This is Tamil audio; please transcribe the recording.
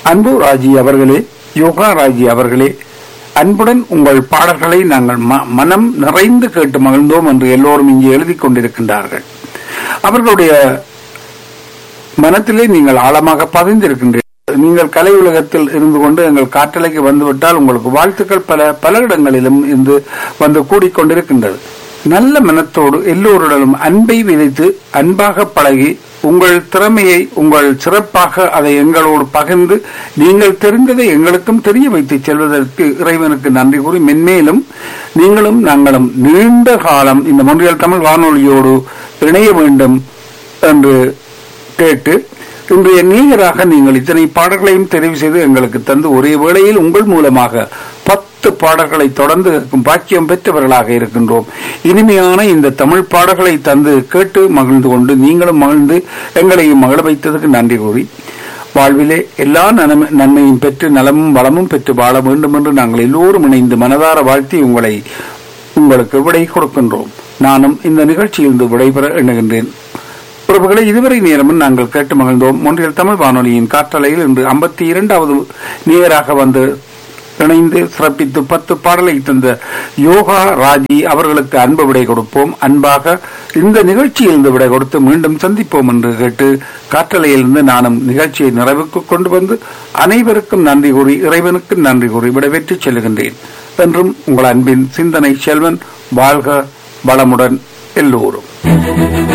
அன்பு ராஜி அவர்களே யோகா ராஜி அவர்களே அன்புடன் உங்கள் பாடல்களை நாங்கள் ம- மனம் நிறைந்து கேட்டு மகிழ்ந்தோம் என்று எல்லோரும் இங்கே எழுதிக் கொண்டிருக்கின்றார்கள் அவர்களுடைய மனத்திலே நீங்கள் ஆழமாக பதிந்திருக்கின்றீர்கள் நீங்கள் கலை உலகத்தில் இருந்து கொண்டு எங்கள் காற்றலைக்கு வந்துவிட்டால் உங்களுக்கு வாழ்த்துக்கள் பல பல இடங்களிலும் இருந்து வந்து கூடிக்கொண்டிருக்கின்றது நல்ல மனத்தோடு எல்லோருடனும் அன்பை விதைத்து அன்பாக பழகி உங்கள் திறமையை உங்கள் சிறப்பாக அதை எங்களோடு பகிர்ந்து நீங்கள் தெரிந்ததை எங்களுக்கும் தெரிய வைத்து செல்வதற்கு இறைவனுக்கு நன்றி கூறி மென்மேலும் நீங்களும் நாங்களும் நீண்ட காலம் இந்த மொழியல் தமிழ் வானொலியோடு இணைய வேண்டும் என்று கேட்டு இன்றைய நீங்கராக நீங்கள் இத்தனை பாடல்களையும் தெரிவு செய்து எங்களுக்கு தந்து ஒரே வேளையில் உங்கள் மூலமாக பத்து பாடல்களை தொடர்ந்து கேட்கும் பாக்கியம் பெற்றவர்களாக இருக்கின்றோம் இனிமையான இந்த தமிழ் பாடல்களை தந்து கேட்டு மகிழ்ந்து கொண்டு நீங்களும் மகிழ்ந்து எங்களையும் மகிழ வைத்ததற்கு நன்றி கூறி வாழ்விலே எல்லா நன்மை- நன்மையும் பெற்று நலமும் வளமும் பெற்று வாழ வேண்டும் என்று நாங்கள் எல்லோரும் இணைந்து மனதார வாழ்த்தி உங்களை உங்களுக்கு விடை கொடுக்கின்றோம் நானும் இந்த நிகழ்ச்சியிலிருந்து விடைபெற எண்ணுகின்றேன் உறவுகளை இதுவரை நேரமும் நாங்கள் கேட்டு மகிழ்ந்தோம் ஒன்றியல் தமிழ் வானொலியின் காற்றலையில் இன்று ஐம்பத்தி இரண்டாவது நேராக வந்து இணைந்து சிறப்பித்து பத்து பாடலை தந்த யோகா ராஜி அவர்களுக்கு அன்பு விடை கொடுப்போம் அன்பாக இந்த நிகழ்ச்சியிலிருந்து விடை கொடுத்து மீண்டும் சந்திப்போம் என்று கேட்டு காற்றலையிலிருந்து நானும் நிகழ்ச்சியை நிறைவுக்கு கொண்டு வந்து அனைவருக்கும் நன்றி கூறி இறைவனுக்கு நன்றி கூறி விடைபெற்று செல்கின்றேன் என்றும் உங்கள் அன்பின் சிந்தனை செல்வன் வாழ்க வளமுடன் எல்லோரும்